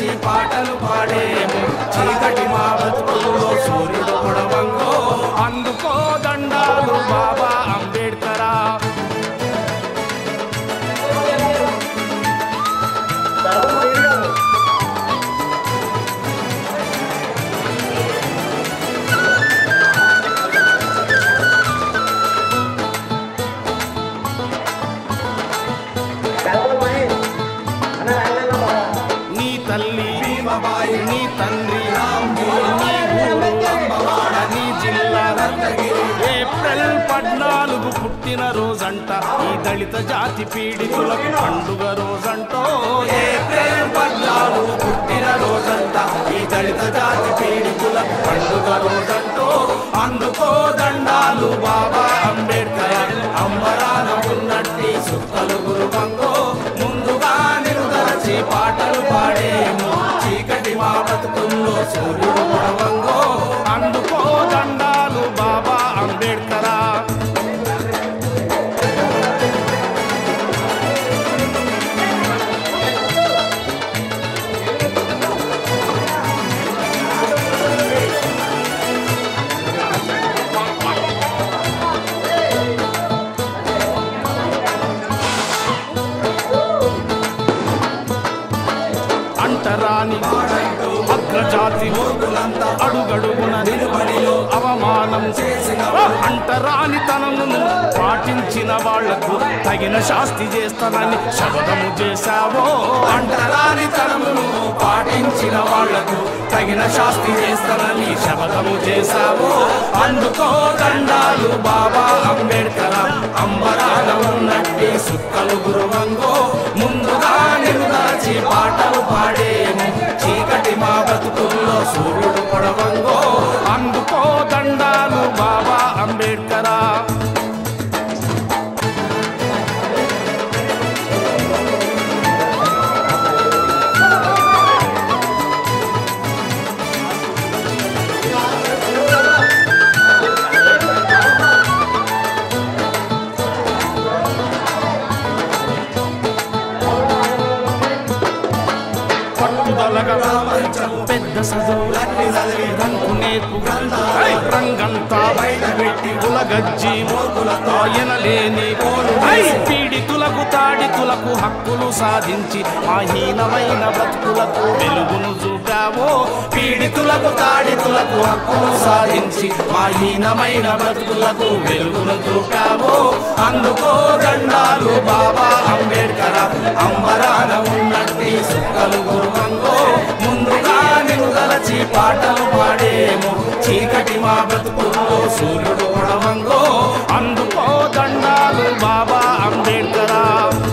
నిలుదలచి పాటలు పాడేము చీకటి మా బతుకుల్లో సూర్యుడు పొడవంగో అందుకో దండాలు బాబా అంబేడ్కరా నీ తల్లి భీమబాయి నీ తండ్రి రాంజీ నీ ఊరు అంబవాడ నీ జిల్లా రత్నగిరి ఏప్రిల్ పద్నాలుగు పుట్టిన రోజంట ఈ దళిత జాతి పీడితులకు పండుగ రోజంటో ఏప్రిల్ పద్నాలుగు పుట్టిన రోజంట ఈ దళిత జాతి పీడితులకు పండుగ రోజంటో అందుకో దండాలు బాబా అంబేడ్కర్ అంబరాన ఉన్నట్టి సుక్కలు గురువంగో ముందుగా నిలుదలచి పాటలు పాడేము చీకటి మా బతుకుల్లో సూర్యుడు పొడవంగో అందుకో దండాలు బాబా అంబేడ్కరా అంటరాని అగ్రజాతి అడుగడుగున నిలబడిలో అవమానం చేసిన అంటరాని తనమును పాటించిన వాళ్లకు తగిన శాస్తి చేస్తానని శపథము చేశావో అంటరాని తనమును పాటించిన వాళ్లకు తగిన శాస్తి చేస్తానని శపథము చేశావో అందుకో దండాలు బాబా అంబేడ్కర్ అంబరాన ఉన్నట్టి సుక్కలు గురువంగో ముందుగా నిలుదాచి పాటలు పాడేము చీకటి మా బతుకుల్లో సూర్యుడు పొడవంగో అందుకో దండాలు బాబా అంబేడ్కరా పట్టుదలగా పెద్ద చదువులన్నీ చదివి రంకు నేర్పు ఐ, రంగంతా బయట పెట్టి ఉలగజ్జి ఆయనలేని ఐ, పీడితులకు తాడితులకు హక్కులు సాధించి ఆహీనమైన బ్రతుకులకు వెలుగును చూపావో పీడితులకు తాడితులకు హక్కులు సాధించి ఆహీనమైన బ్రతుకులకు వెలుగును చూపావో అందుకో దండాలు బాబా అంబేడ్కర్ అంబరాన ఉన్నట్టి సుక్కలు గురువంగో ముందుగా నిలుదలచి పాటలు పాడేము చీకటి మా బ్రతుకుల్లో సూర్యుడు పొడవంగో అందుకో దండాలు బాబా అంబేడ్కరా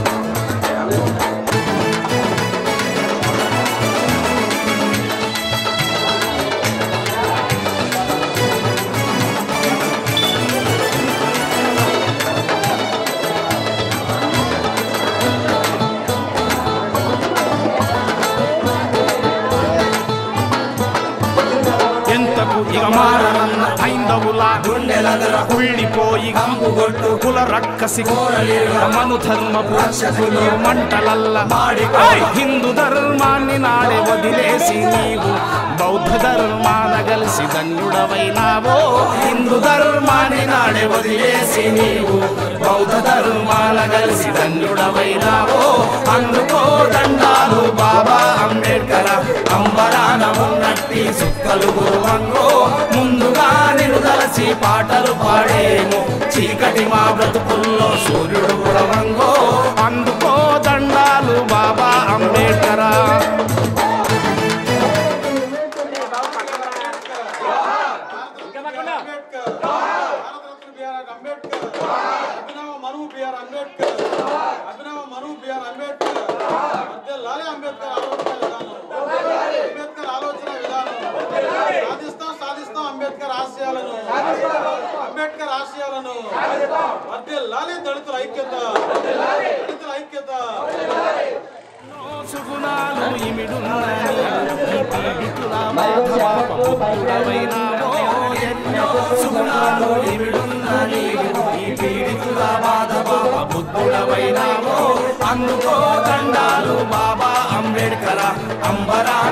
ఎంతకు ఇక మారనన్న హైందవుల గుండెలదర కుళ్ళిపోయి గంపుగొట్టు కుల రక్కసి మను ధర్మపు రక్షకులు మంటలల్ల ఏయ్! హిందూ ధర్మాన్ని నాడే వదిలేసి నీవు బౌద్ధ ధర్మాన కలిసి ధన్యుడవైనావో హిందూ ధర్మాన్ని నాడే వదిలేసి నీవు బౌద్ధ ధర్మాన కలిసి ధన్యుడవైనావో అందుకో దండాలు బాబా అంబేడ్కర్ అంబరాన ఉన్నట్టి సుక్కలు గురువంగో ముందుగా నిలుదలచి పాటలు పాడేము చీకటి మా బ్రతుకుల్లో సూర్యుడు పురవంగో అందుకో దండాలు బాబా అంబేడ్కరా భారతరత్న బిఆర్ అంబేద్కర్ అభినవ మను బిఆర్ అంబేద్కర్ అభినవ మను బిఆర్ అంబేద్కర్ మధ్య లాలే అంబేద్కర్ ఆలోచన విధానం అంబేద్కర్ ఆలోచన విధానం సాధిస్తాం సాధిస్తాం అంబేద్కర్ ఆశయాలను అంబేద్కర్ ఆశయాలను మధ్య లాలే దళితుల ఐక్యత దళితుల ఐక్యత సుగుణాలు ఇమిడున్నని ఈ పీడితుల మాధవాప పుత్రుడవైనావో ఎన్నో సుగుణాలు ఇమిడున్నని ఈ పీడితుల మాధవాప పుత్రుడవైనావో అందుకో దండాలు బాబా అంబేడ్కర్ అంబరా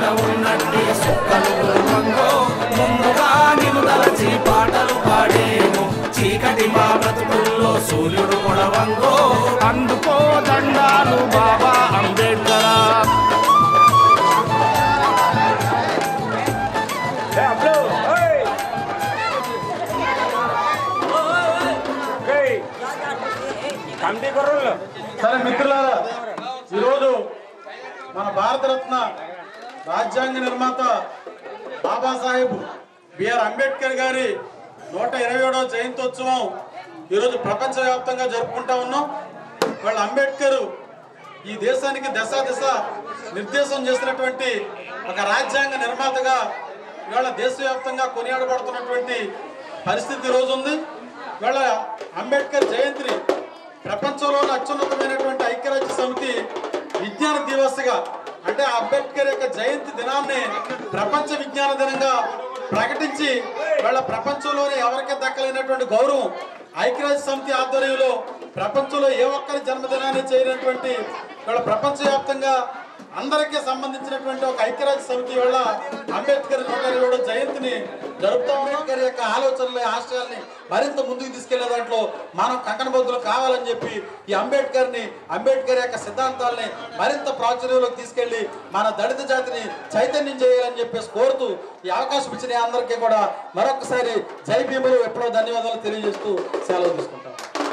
భారతరత్న రాజ్యాంగ నిర్మాత బాబాసాహెబ్ బిఆర్ అంబేద్కర్ గారి నూట ఇరవై ఏడవ జయంతోత్సవం ఈరోజు ప్రపంచవ్యాప్తంగా జరుపుకుంటా ఉన్నాం వాళ్ళ అంబేద్కర్ ఈ దేశానికి దశ దిశ నిర్దేశం చేసినటువంటి ఒక రాజ్యాంగ నిర్మాతగా ఇవాళ దేశవ్యాప్తంగా కొనియాడబడుతున్నటువంటి పరిస్థితి ఈ రోజు ఉంది ఇవాళ అంబేద్కర్ జయంతిని ప్రపంచంలోని అత్యున్నతమైనటువంటి ఐక్యరాజ్య సమితి విజ్ఞాన దివస్గా అంటే ఆ అంబేద్కర్ యొక్క జయంతి దినాన్ని ప్రపంచ విజ్ఞాన దినంగా ప్రకటించి వాళ్ళ ప్రపంచంలోనే ఎవరికి దక్కలేనటువంటి గౌరవం ఐక్యరాజ్య సమితి ఆధ్వర్యంలో ప్రపంచంలో ఏ ఒక్కరి జన్మదినాన్ని చేయనటువంటి వాళ్ళ ప్రపంచవ్యాప్తంగా అందరికీ సంబంధించినటువంటి ఒక ఐక్యరాజ్య సమితి వల్ల అంబేద్కర్ నూట ఇరవై ఏడో జయంతిని జరుపుతూ అంబేద్కర్ యొక్క ఆలోచనలు ఆశయాల్ని మరింత ముందుకు తీసుకెళ్లే దాంట్లో మనం కంకణబద్దులు కావాలని చెప్పి ఈ అంబేద్కర్ ని అంబేద్కర్ యొక్క సిద్ధాంతాలని మరింత ప్రాచుర్యంలోకి తీసుకెళ్లి మన దళిత జాతిని చైతన్యం చేయాలని చెప్పేసి కోరుతూ ఈ అవకాశం ఇచ్చిన అందరికీ కూడా మరొకసారి జై భీములు ఎప్పుడో ధన్యవాదాలు తెలియజేస్తూ సెలవు తీసుకుంటాం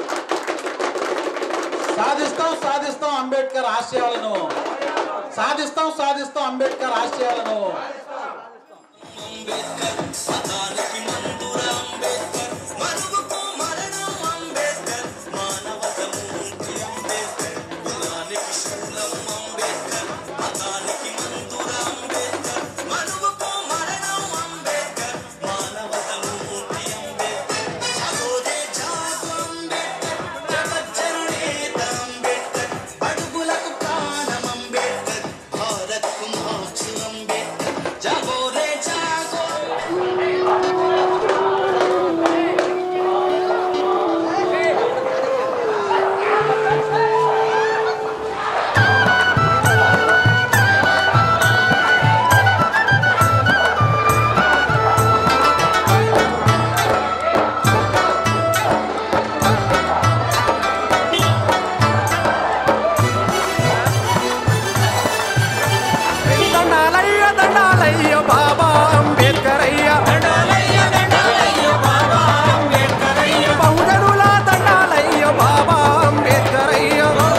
సాధిస్తాం సాధిస్తాం అంబేద్కర్ ఆశయాలను సాధిస్తాం సాధిస్తాం అంబేద్కర్ ఆశయాలను మనువుకు మరణం అంబేద్కర్ మానవతమూర్తి అంబేద్కర్ కులానికి శూలం అంబేద్కర్ మతానికి మందుర అంబేద్కర్ మనువుకు మరణం అంబేద్కర్ మానవతమూర్తి అంబేద్కర్ జగోదే జాగు అంబేద్కర్ జగజ్జననేత అంబేద్కర్ అడుగులకు ప్రాణం అంబేద్కర్ భారత్కు మార్చు అంబేద్కర్ జగోరే జాగో దండాలయ్య దండాలయ్య బాబా అంబేద్కర్ అయ్య బహుజనుల దండాలయ్య బాబా అంబేద్కర్ అయ్య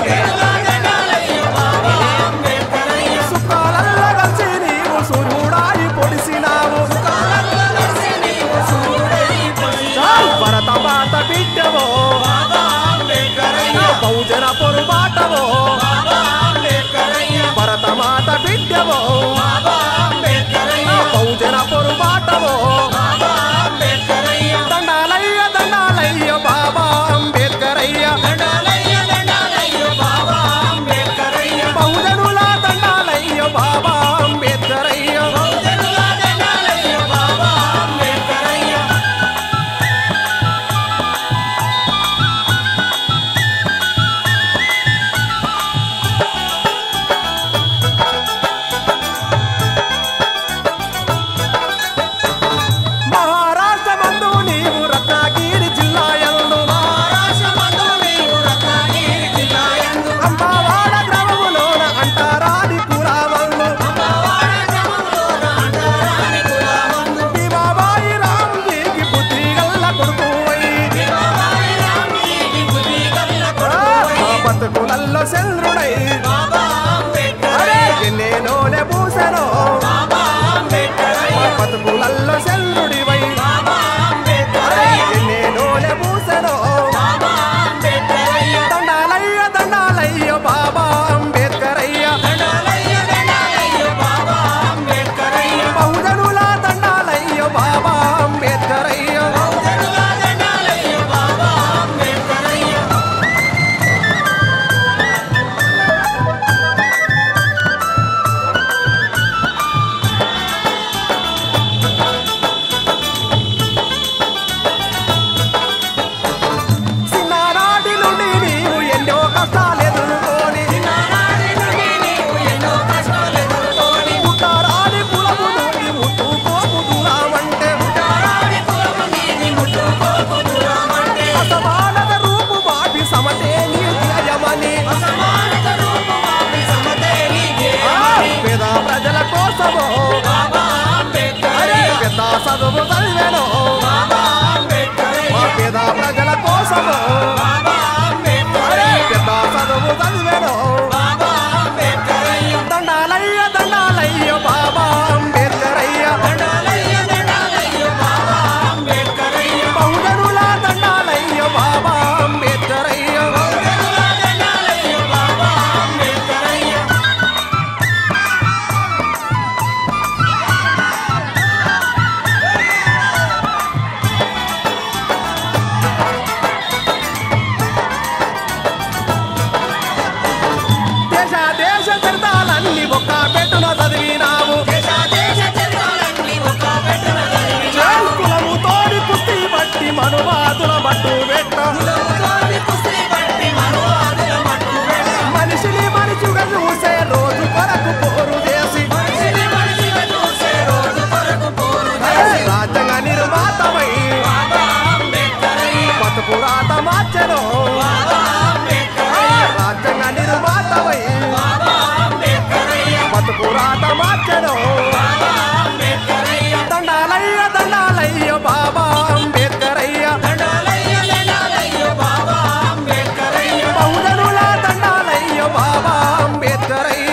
సుఖాలల్ల కలిసి నీవు సూర్యుడాయి పొడిసినావు చాలు భరత మాత బిడ్డవో బహుజన పొరుబాటవో భరత మాత బిడ్డవో బహుజన పొరుబాటవో దండాలయ్య దండాలయ్య బాబా అంబేద్కర్ అయ్య బహుజనుల దండాలయ్య బాబా అంబేద్కర్ అయ్య మహారాష్ట్ర మందు నీవు రత్నగిరి జిల్లా యందు అమ్మవాడ గ్రామములోన అంటారాది పురావల్లు ఈ బాబాయి రాముడికి బుద్ధి గల్ల కొడుకు బతుకులల్లో చంద్రుడై అరే ఎన్నేనోనే పూసెనో బతుకులల్లో చంద్రుడివై అరే ఎన్నేనోనే పూసెనో దండాలయ్య దండాలయ్య బాబా అంబేద్కర్ అయ్య బహుజనుల దండాలయ్య బాబా అంబేద్కర్ అయ్య చిన్ననాటి నుండి నీవు ఎన్నో కష్టాలు ఎదుర్కొని పుట్టారాని కులము నుండి ముట్టుకోపు దూరమంటే అసమానత రూపు మాపి సమతే నీ ధ్యేయమని ఆ, పేద ప్రజల కోసము అరే, పెద్ద చదువు చదివేను మా పేద ప్రజల కోసము అరే, పెద్ద చదువు చదివేను దండాలయ్య వచ్చెను దండాలయ్య దండాలయ్య బాబా అంబేద్కర్ అయ్య బహుజనుల దండాలయ్య బాబా అంబేద్కర్ అయ్య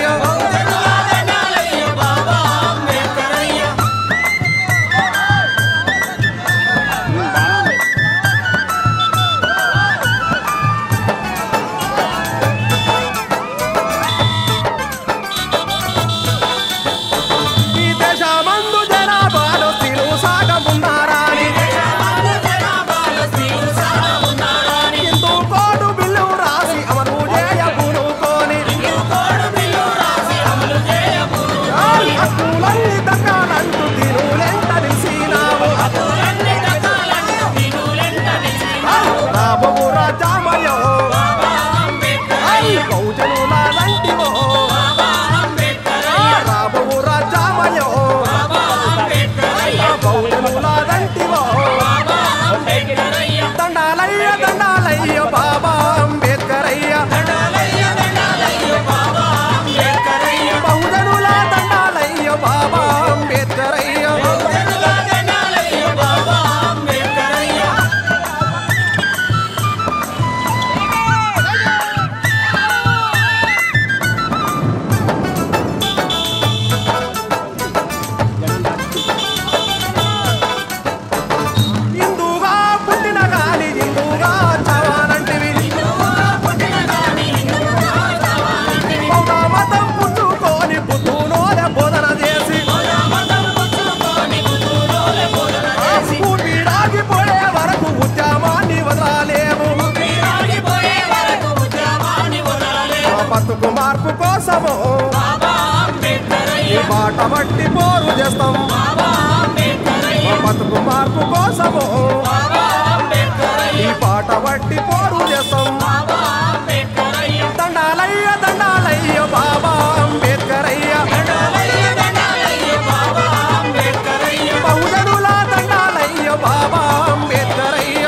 ఈ దేశమందు జనాభాలో తిరు సాగమున్నారాని హిందూ కోడు బిల్లు రాసి అమలు చేయబూనుకోని హక్కులన్నీ దక్కాలంటూ తిరులెంట నిలిసినావు రాబోవు రాజామయో బహుజనుల నంటివో రాబోవు రాజామయో బహుజనుల నంటివో దండాలయ్య దండాలయ్య బాబా అంబేద్కర్ అయ్య బహుజనుల దండాలయ్య బాబా అంబేద్కర్ అయ్య హిందూగా పుట్టిన గాలి హిందూగా చావాలంటివి బౌద్ధ మతం పుచ్చుకొని పుట్టులోన బోధన చేసి ఊపిరాగిపోయే వరకు ఉద్యమాన్ని వదలాలేము మా బతుకు మార్పు కోసము ఈ బాట బట్టి పోరు చేస్తాం మా బతుకు మార్పు కోసము ఈ పాట బట్టి పోరు చేస్తాం దండాలయ్య దండాలయ్య బాబా అంబేద్కర్ అయ్య బహుజనుల దండాలయ్య బాబా అంబేద్కర్ అయ్య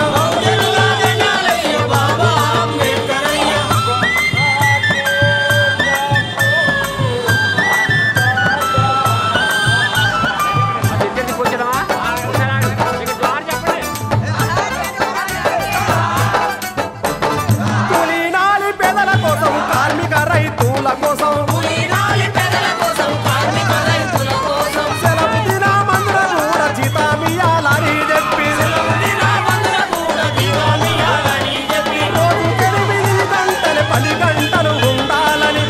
కూలీనాలి పేదల కోసం కార్మిక రైతుల కోసం సెలవు దినమందున కూడా జీతమియాలని చెప్పి రోజు ఎనిమిది గంటలు పది గంటలు ఉండాలని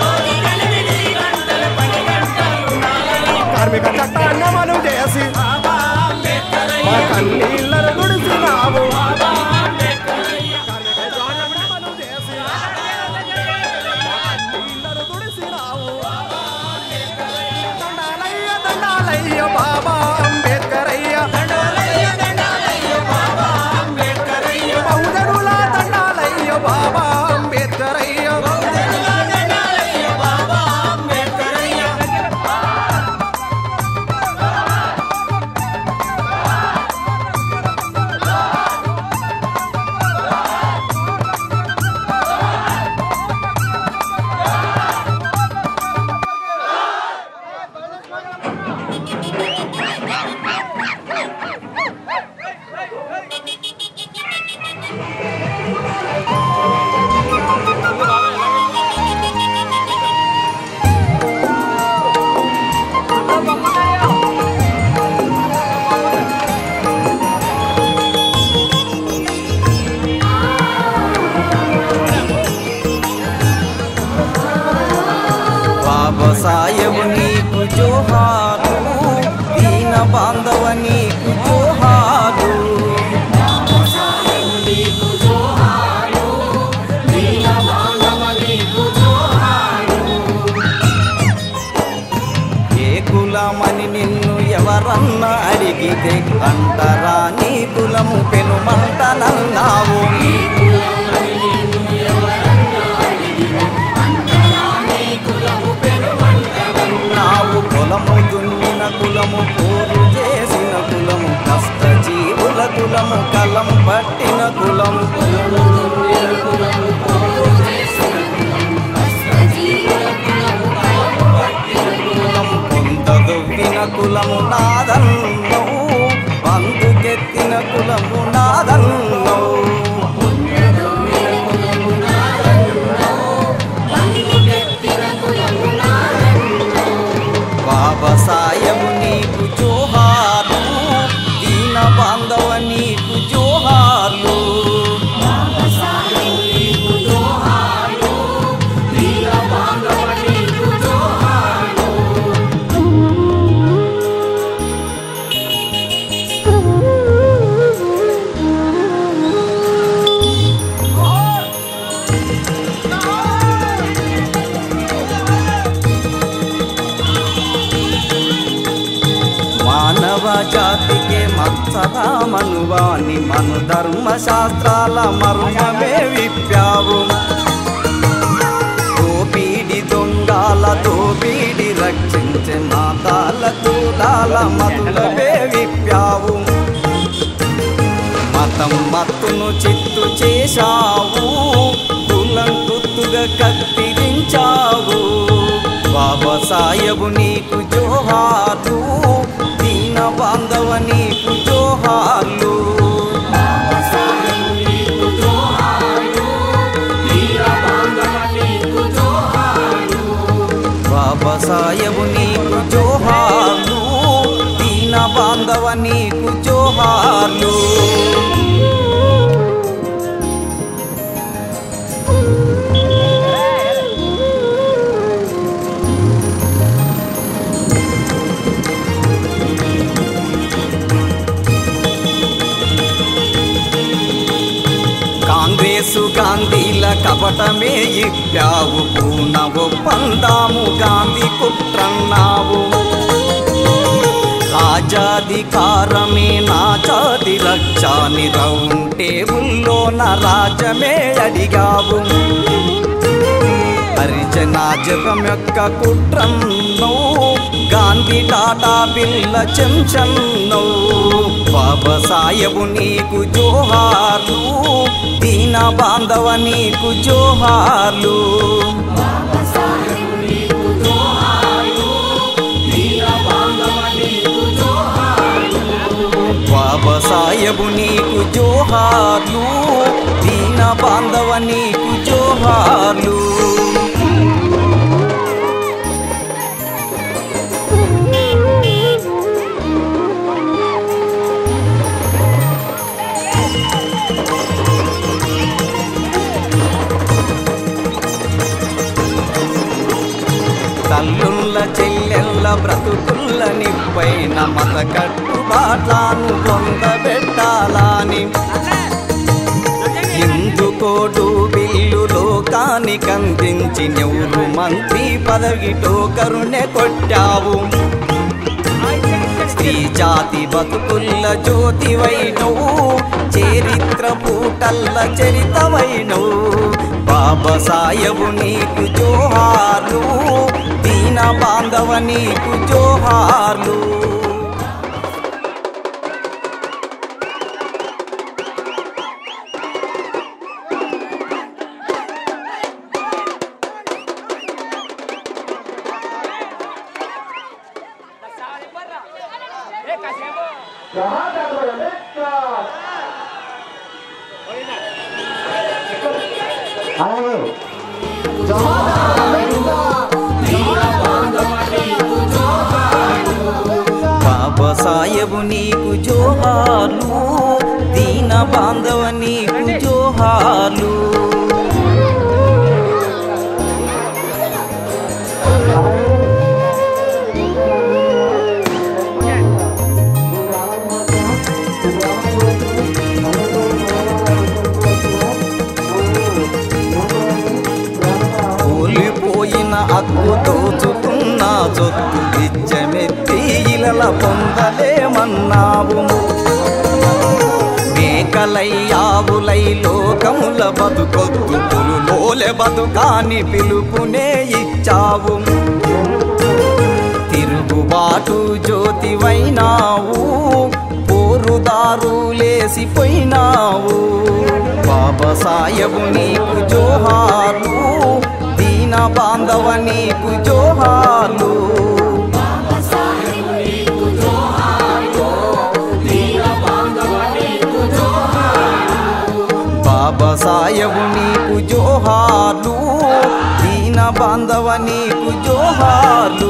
కార్మిక చట్టాన్ని అమలు చేసి మా కన్నీళ్ళను తుడిసినావు కార్మిక చట్టాన్ని అమలు చేసి కన్నీళ్ళను తుడిసినావు దండాలయ్య దండాలయ్య బాబా అంబేద్కర్ అయ్య బహుజనుల దండాలయ్య బాబా అంబేద్కర్ అయ్య బాబా సాహెబ్ నీకు జోహారు దీన బాంధవ నీకు జోహారు ఏ కులమని నిన్ను ఎవరన్నా అడిగితే అంటరా నీ కులము పెనుమంటనన్నావు నావు కులము దున్నిన కులము పోరు చేసిన కులము కష్ట జీవుల కులము కలం పట్టిన కులం కులం పొందదు కులము నాదన్నవు బంధుకెత్తిన కులము నాదన్నవు బాబా సాయము నీకు జోహార్లు దీన బాంధవ నీకు జోహార్లు మానవ జాతికే మత్సరామనువాని మను ధర్మశాస్త్రాల మర్మమే విప్పావు దోపీడి దొంగాల దోపీడి రక్షించే మాతాల దూదాల మధులవే విప్పావు మతం మత్తును చిత్తు చేశావు కులం గుర్తుగా కత్తిరించావు బాబా సాయబు నీకు జోహార్లు దీన బాంధవ నీకు జోహార్లు బాబా సాయబు నీకు జోహార్లు దీన బాంధవ నీకు జోహార్లు కాంగ్రెసు గాంధీల కపటమే ఇప్పావు పూన ఒప్పందాము గాంధీ కుట్రన్నావు రాజాధికారమే నా జాతి రక్షాని రౌండ్ టేబుల్లో నా రాజ్యమే అడిగావు హరిజన జపం యొక్క కుట్రన్నో గాంధీ టాటా బిల్ల చెంచన్నో బాబా సాయబు నీకు జోహార్లు దీన బాంధవ నీకు జోహార్లు బాబా సాయబు నీకు జోహార్లు దీన బాంధవ నీకు జోహార్లు తల్లుల్ల చెల్లెల్ల బ్రతుకుల్ల నిప్పైన మత కట్టుబాట్లను పొందబెట్టాలని ఎందుకోడు బిల్లు లోకానికి అందించి నెవ్వు మంత్రి పదవి టోకరునే కొట్టావు స్త్రీ జాతి బతుకుల్ల జ్యోతివైనవు చరిత్ర పూటల్ల చరితమైనవు బాబా సాయబు నీకు జోహార్లు దీన బాంధవ నీకు జోహార్లు బాబా సాయబు నీకు జోహార్లు దీన బాంధవ నీకు జోహార్లు కూలిపోయిన అక్కు దోచుకున్న చొత్తు బిచ్చమెత్తి ఇలల పొందలేమన్నావు మేకలై ఆవులై లోకముల బతుకొద్దు పులులోలె బతుకాని పిలుపునే ఇచ్చావు తిరుగుబాటు జ్యోతివైనావు పోరుదారు లేసిపోయినావు బాబా సాయబు నీకు జోహార్లు దీన బాంధవ నీకు జోహార్లు సాయబు నీకు జోహార్లు దీన బాంధవ నీకు జోహార్లు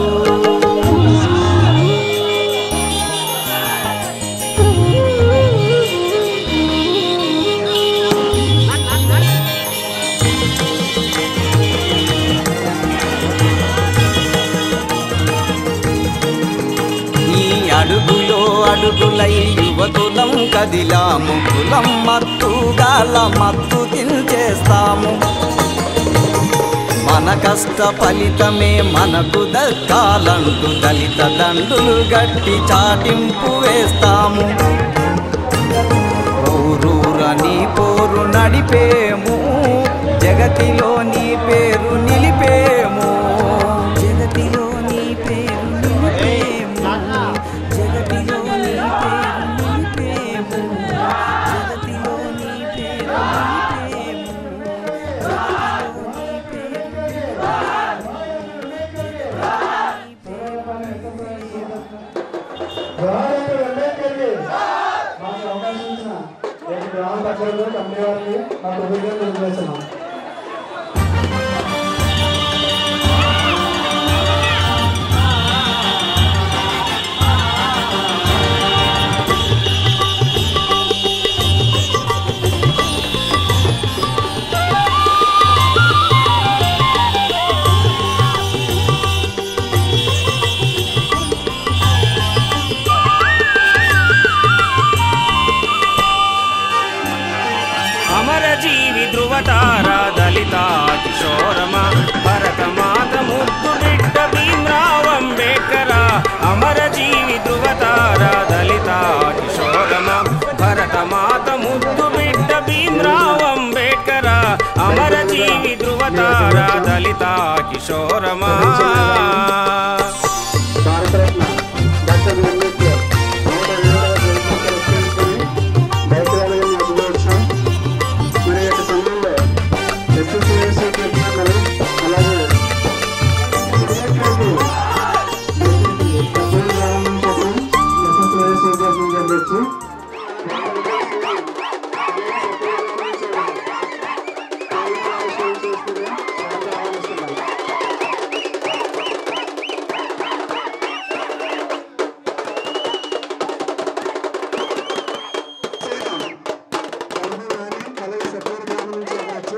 ఈ అడుగులో అడుగులై యువకులం కదిలాము కులం మత్తుగాల మత్తు తించేస్తాము మన కష్ట ఫలితమే మనకు దక్కాలంటూ దళిత దండులు గట్టి చాటింపు వేస్తాము ఊరూరని పోరు నడిపేము జగతిలో నీ పేరు నిలిపేము జగతిలో నీ పేరు నిలిపేము జగతిలో నీ పేరు నిలిపేము జగతిలో నీ పేరు నిలిపేము డాక్టర్ అంబేద్కర్కి మాకు అవకాశం ఇచ్చిన నేటి గ్రామ ప్రజలకు కమిటీ వారికి మా కృతజ్ఞతలు తెలియజేస్తున్నాం అమర జీవి ధృవతార దళిత కిశోరమ భరత మాత ముద్దు బిడ్డ భీమ్రావ్ అంబేడ్కర అమర జీవి ధృవతార దళిత కిశోరమ భరత మాత ముద్దు బిడ్డ భీమ్రావ్ అంబేడ్కర అమర జీవి ధృవతార దళిత కిశోరమా భారతరత్న డాక్టర్ అంబేద్కర్ నూట ఇరవై పురస్కరించుకొని బయటరాలుగా మేము అభివర్షం మరి ఈ యొక్క సమయంలో ఎస్ఎస్ఏఎస్సీ తరఫున అలాగే అంబేద్కర్కి తప్పని గ్రామం కోసం ఎస్ఎస్ఏఎస్సీ తరఫున జరగచ్చు అలాగే సభ్యుల గ్రామం నుంచి వెళ్ళచ్చు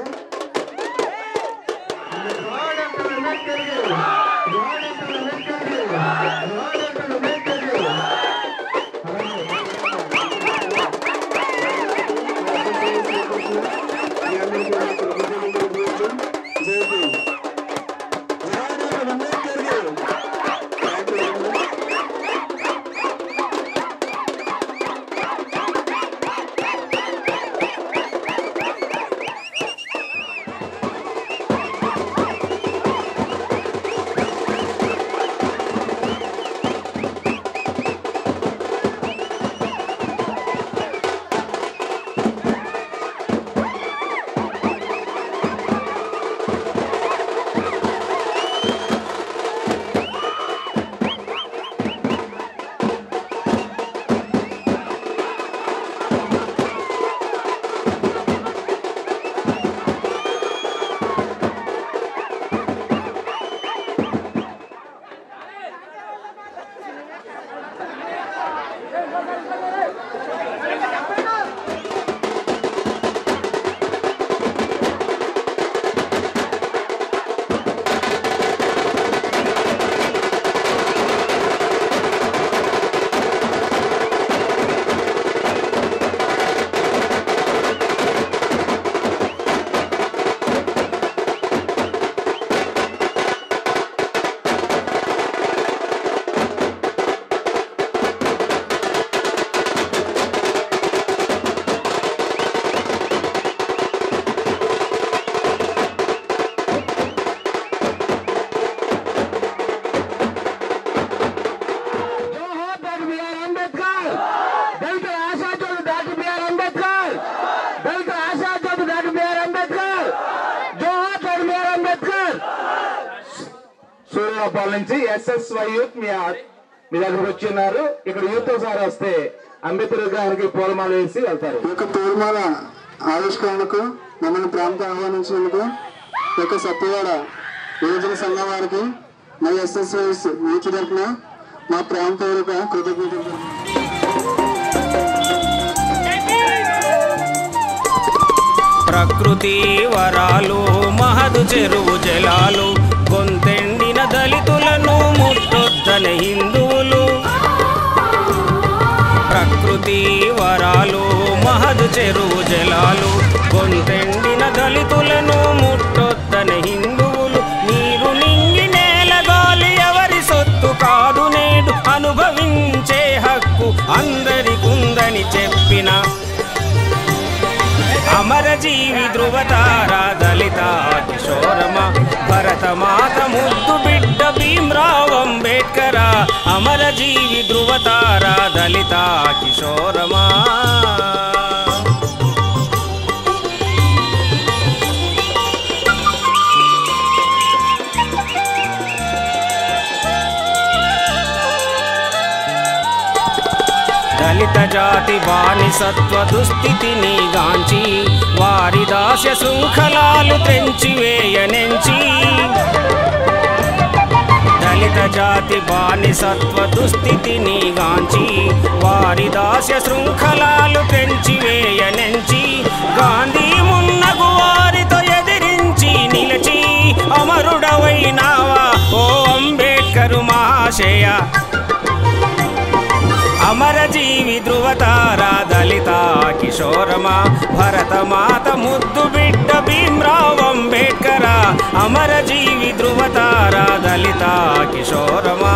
జోహార్ డాక్టర్ బిఆర్ అంబేద్కర్ దళిత ఆశాజ్యోతి డాక్టర్ బిఆర్ అంబేద్కర్ దళిత ఆశాజ్యోతి డాక్టర్ బిఆర్ అంబేద్కర్ జోహార్ డాక్టర్ బిఆర్ అంబేద్కర్ సూర్యాపాల నుంచి ఎస్ఎస్వై యూత్ మీ ఆ- మీ దగ్గరకు వచ్చి ఉన్నారు ఇక్కడ యూత్ సార్ వస్తే అంబేద్కర్ గారికి పూలమాల వేసి వెళ్తారు ఈ యొక్క తీర్మాన ఆవిష్కరణకు మమ్మల్ని ప్రేమతో ఆహ్వానించినందుకు ఈ యొక్క సత్యవాడ యువజన సంఘం వారికి మా ఎస్ఎస్ఎస్ యూత్ తరఫున మా ప్రేమపూర్వక కృతజ్ఞతలు ప్రకృతి వరాలు మహదు చెరువు జలాలు గొంతెండిన దళితులను ముట్టొద్దన హిందువులు ప్రకృతి వరాలు మహదు చెరువు జలాలు గొంతెండిన దళితులను ముట్టొద్దన హిందువులు నీరు నింగి నేల గాలి ఎవరి సొత్తు కాదు నేడు అనుభవించే హక్కు అందరికుందని చెప్పిన అమర జీవి ధృవతార దళిత కిశోరమ భరతమాత ముద్దు బిడ్డ భీమ్రావ్ అంబేడ్కర అమర జీవి ధృవతార దళిత కిశోరమా దళిత జాతి బానిసత్వ దుస్థితిని గాంచి వారి దాస్య శృంఖలాలు తెంచివేయనెంచి దళిత జాతి బానిసత్వ దుస్థితిని గాంచి వారి దాస్య శృంఖలాలు తెంచివేయనెంచి గాంధీ మున్నగు వారితో ఎదిరించి నిలిచి అమరుడవైనావా ఓ అంబేడ్కరు మహాశయ అమర జీవి ధృవతార దళిత కిశోరమ భరతమాత ముద్దు బిడ్డ భీమ్రావ్ అంబేడ్కర అమర జీవి ధృవతార దళిత కిశోరమా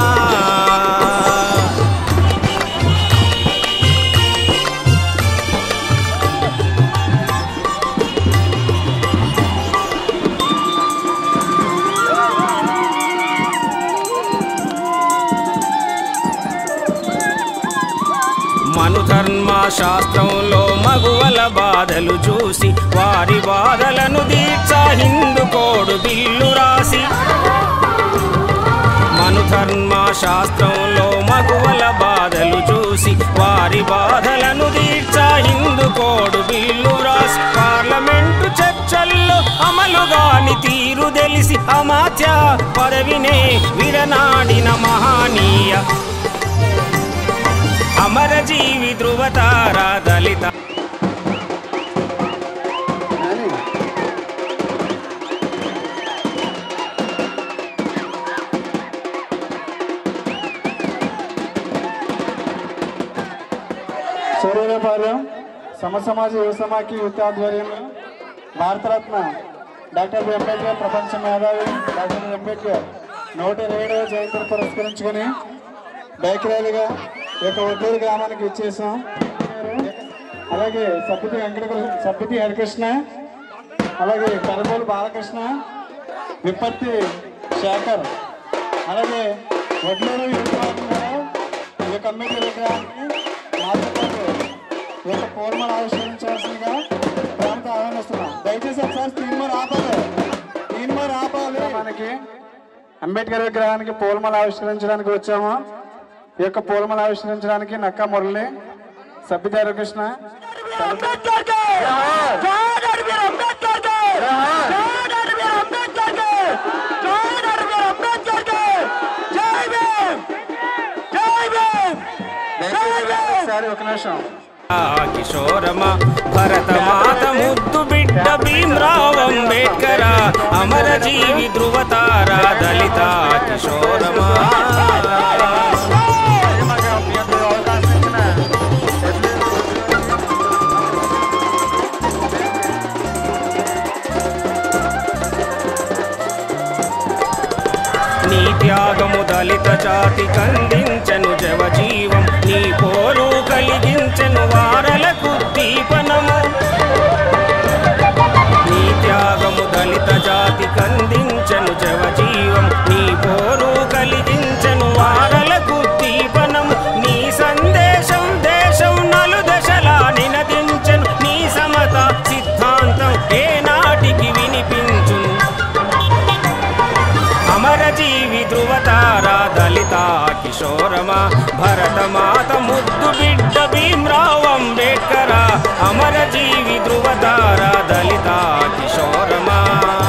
మనుధర్మ శాస్త్రంలో మగువల బాధలు చూసి వారి బాధలను దీక్షా హిందూ కోడు బిల్లు రాసి మనుధర్మ శాస్త్రంలో మగువల బాధలు చూసి వారి బాధలను దీక్షా హిందూ కోడు బిల్లు రాసి పార్లమెంటు చర్చల్లో అమలుగాని తీరు తెలిసి అమాత్య పదవినే విడనాడిన మహానీయ అమర జీవి ధృవతార దళిత సూర్యపాలెం సమసమాజ యువ సమాఖ్య యువత ఆధ్వర్యంలో భారతరత్న డాక్టర్ బి అంబేద్కర్ ప్రపంచ మేధావి డాక్టర్ బి అంబేద్కర్ నూట ఇరవై ఏడవ జయంతిని పురస్కరించుకొని బైక్ ర్యాలీగా ఈ యొక్క ఒడ్డూరు గ్రామానికి ఇచ్చేసాం అలాగే సబ్బితి వెంకట సబ్బితి హరికృష్ణ అలాగే కరమూలు బాలకృష్ణ విపత్తి శేఖర్ అలాగే వడ్లూరు యువత వారు ఈ యొక్క అంబేద్కర్ విగ్రహానికి మాతో పాటు ఈ యొక్క పూర్మలు ఆవిష్కరించాల్సిందిగా ప్రేమతో ఆహ్వానిస్తున్నాం దయచేసి ఒకసారి తీన్మార్ ఆపాలి తీన్మార్ ఆపాలి మనకి అంబేద్కర్ విగ్రహానికి పూలమాల ఆవిష్కరించడానికి వచ్చాము ఈ యొక్క పూలమాల ఆవిష్కరించడానికి నక్కా మురళి సభ్యత కృష్ణ ఒకసారి ఒక నిమిషం కిశోరమ భరతమాత ముద్దు బిడ్డ భీమ్రావ్ అంబేడ్కర అమర జీవి ధృవతార దళిత కిశోరమా నీ త్యాగము దళిత జాతి కందించెను జవజీవం నీ పోరు కలిగించెను వారలకు దీపనము నీ త్యాగము దళిత జాతి కందించెను జవజీవం నీ పోరు కలిగించెను వారలకు దీపనము నీ సందేశం దేశం నలు దశలా నినదించెను నీ సమత సిద్ధాంతం ఏనాటికి వినిపించును అమర జీవి ధృవతార దళిత కిశోరమా భరతమాత ముద్దు బిడ్డ భీమ్రావ్ అంబేడ్కర అమర జీవి ధృవతార దళిత కిశోరమా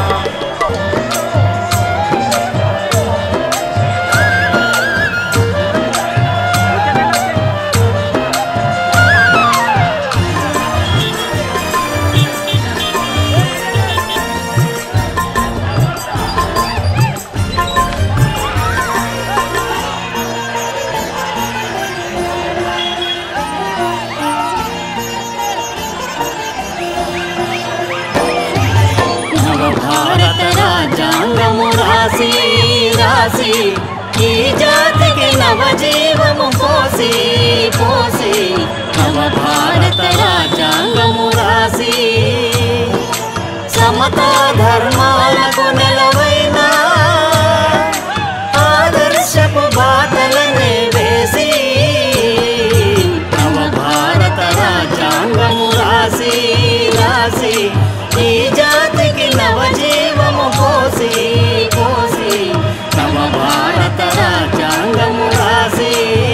నవభారత రాజ్యాంగము రాసి రాసి ఈ జాతికి నవజీవము పోసి పోసి నవభారత రాజ్యాంగము రాసి సమతా ధర్మాలకు నెలవైన ఆదర్శపు బాటలనే వేసి నవభారత రాజ్యాంగము రాసి రాసి ఈ జాతికి నవజీవము పోసి పోసి నవభారత రాజ్యాంగము రాసి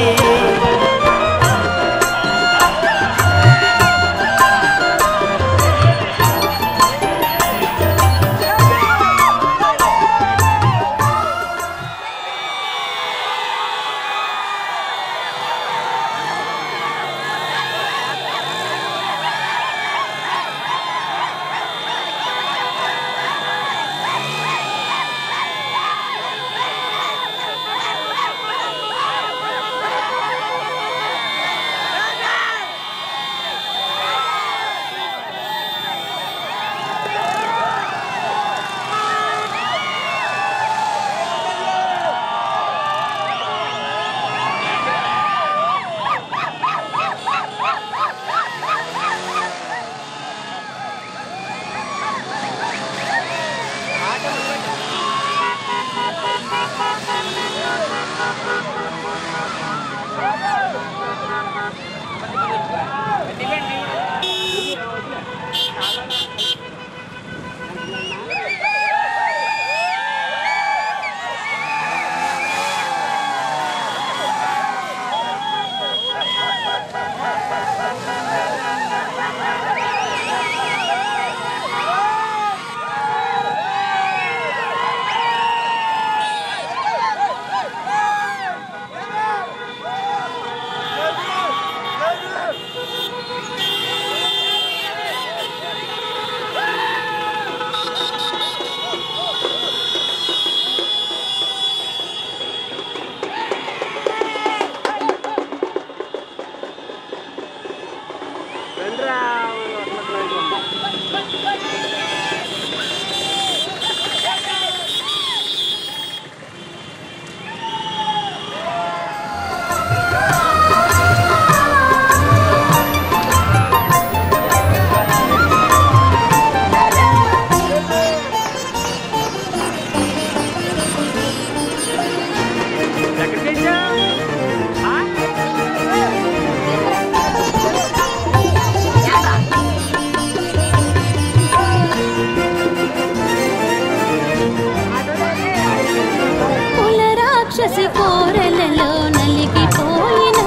కుల రాక్షసి కోరలలో నలిగిపోయిన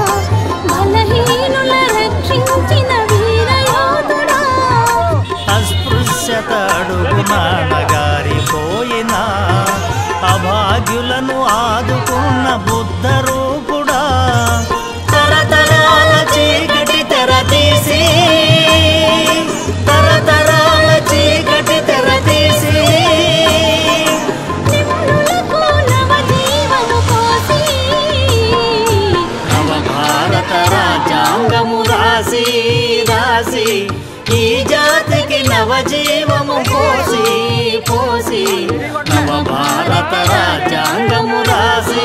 బలహీనుల రక్షించిన వీరయోధుడా అస్పృశ్యత అడుగున నగారిపోయిన అభాగ్యులను ఆదుకున్న బుద్ధ రూపుడా తరతరాల చీకటి తెరతీసి తరతరాల చీకటి తెరతీసి నిమ్నులకు నవజీవము పోసి నవభారత రాజ్యాంగము రాసి రాసి ఈ జాతికి నవజీవము పోసి పోసి నవభారత రాజ్యాంగము రాసి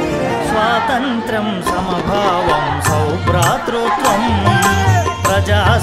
స్వాతంత్రం సమభావం సౌభ్రాతృత్వం ప్రజా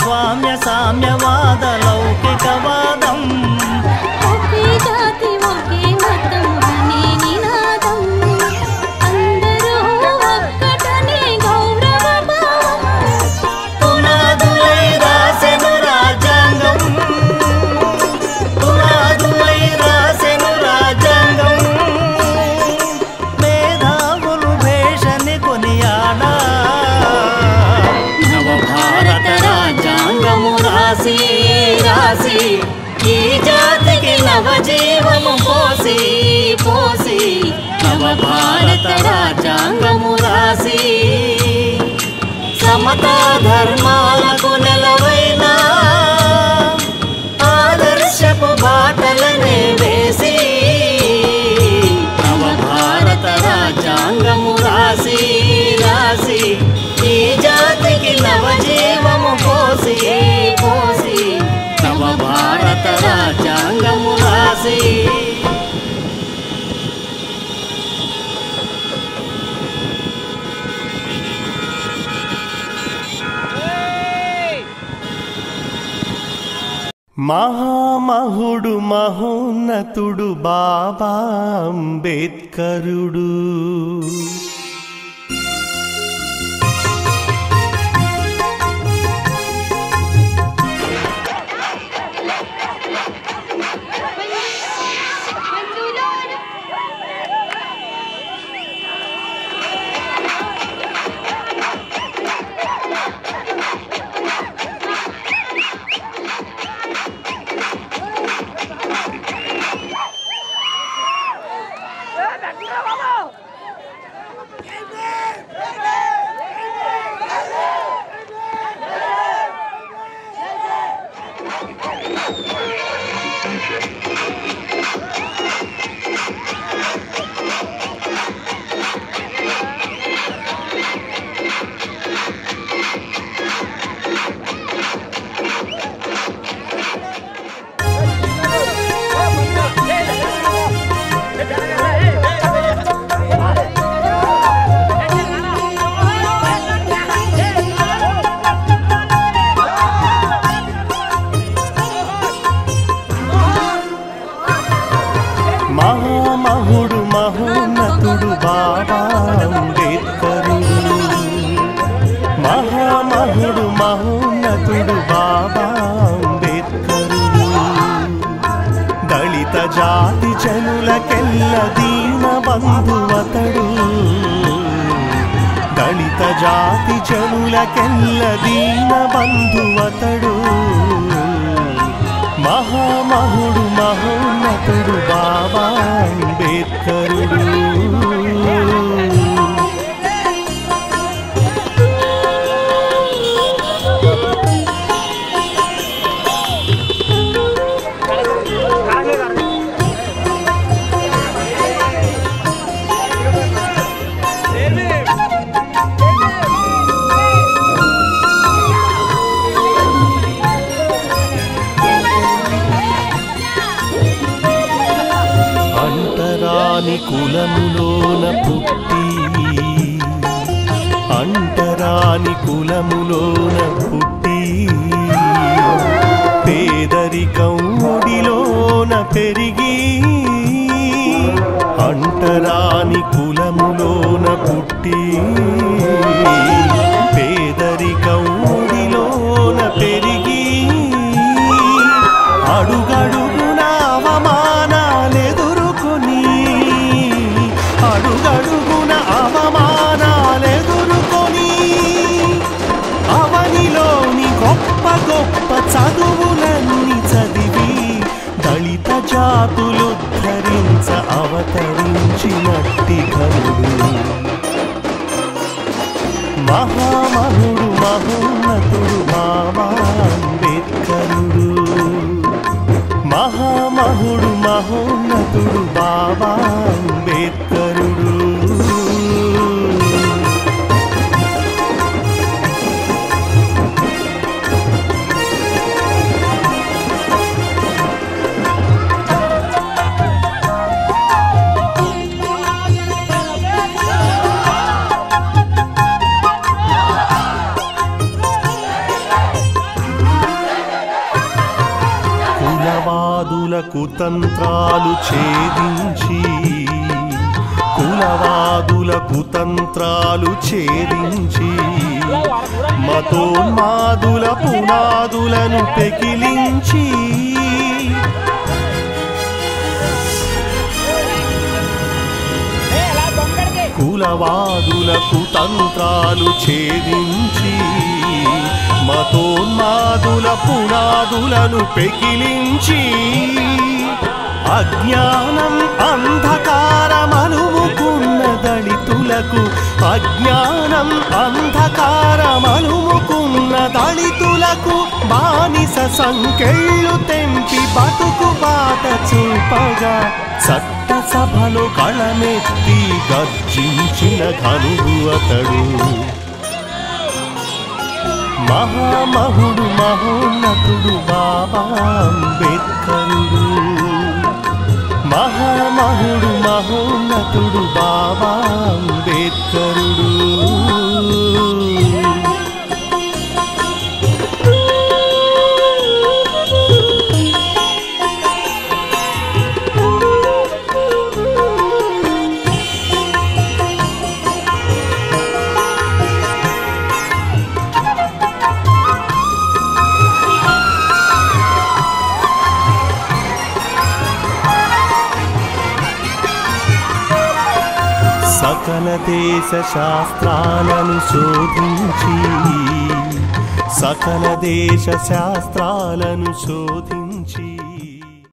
పోసి పోసి నవ భారత రాజ్యాంగము రాసి సమతా ధర్మాలకు నెలవైన ఆదర్శపు బాటలనే వేసి నవ భారత రాజ్యాంగము రాసి రాసి ఈ జాతికి నవజీవము పోసి పోసి నవ భారత రాజ్యాంగము రాసి మహామహుడు మహోన్నతుడు బాబా అంబేద్కరుడు మహామహుడు మహోన్నతుడు బాబా అంబేద్కరుడు మహామహుడు మహోన్నతుడు బాబా అంబేద్కరుడు దళిత జాతి జనులకెల్ల దీన బంధువతడు దళిత జాతి జనులకెల్ల దీన బంధువతడు మహామహుడు మహోన్నతుడు బాబా అంబేద్కరుడు అంటరాని కులములోన పుట్టి అంటరాని కులములోన పుట్టి పేదరికం ఒడిలోన పెరిగి అంటరాని కులములోన పుట్టి పేదరికం ఒడిలోన పెరిగి అడుగడుగున అవమానాలెదురుకొని అడుగడుగున అవమానాలెదురుకొని అవనిలోని గొప్ప గొప్ప చదువులన్నీ చదివి దళిత జాతులు ధరించ అవతరించినట్టి ఘనుడు మహామహుడు మహోన్నతుడు బాబా అంబేద్కరుడు మహామహుడు మహోన్నతుడు బాబా అంబేద్కరుడు కులవాదుల కుతంత్రాలు ఛేదించి కులవాదుల కుతంత్రాలు ఛేదించి మతోన్మాదుల పునాదులను పెకిలించి కులవాదుల కుతంత్రాలు ఛేదించి మతోన్మాదుల పునాదులను పెకిలించి అజ్ఞానం అంధకారమలుముకున్న దళితులకు అజ్ఞానం అంధకారమలుముకున్న దళితులకు బానిస సంకెళ్ళు తెంపి బతుకు బాట చూపగా చట్టసభలో కళమెత్తి గర్జించిన ఘనుడు అతడు మహామహుడు మహోన్నతుడు బాబా అంబేద్కరుడు మహామహుడు మహోన్నతుడు బాబా అంబేద్కరుడు సకల దేశ శాస్త్రాలను శోధించి సకల దేశ శాస్త్రాలను శోధించి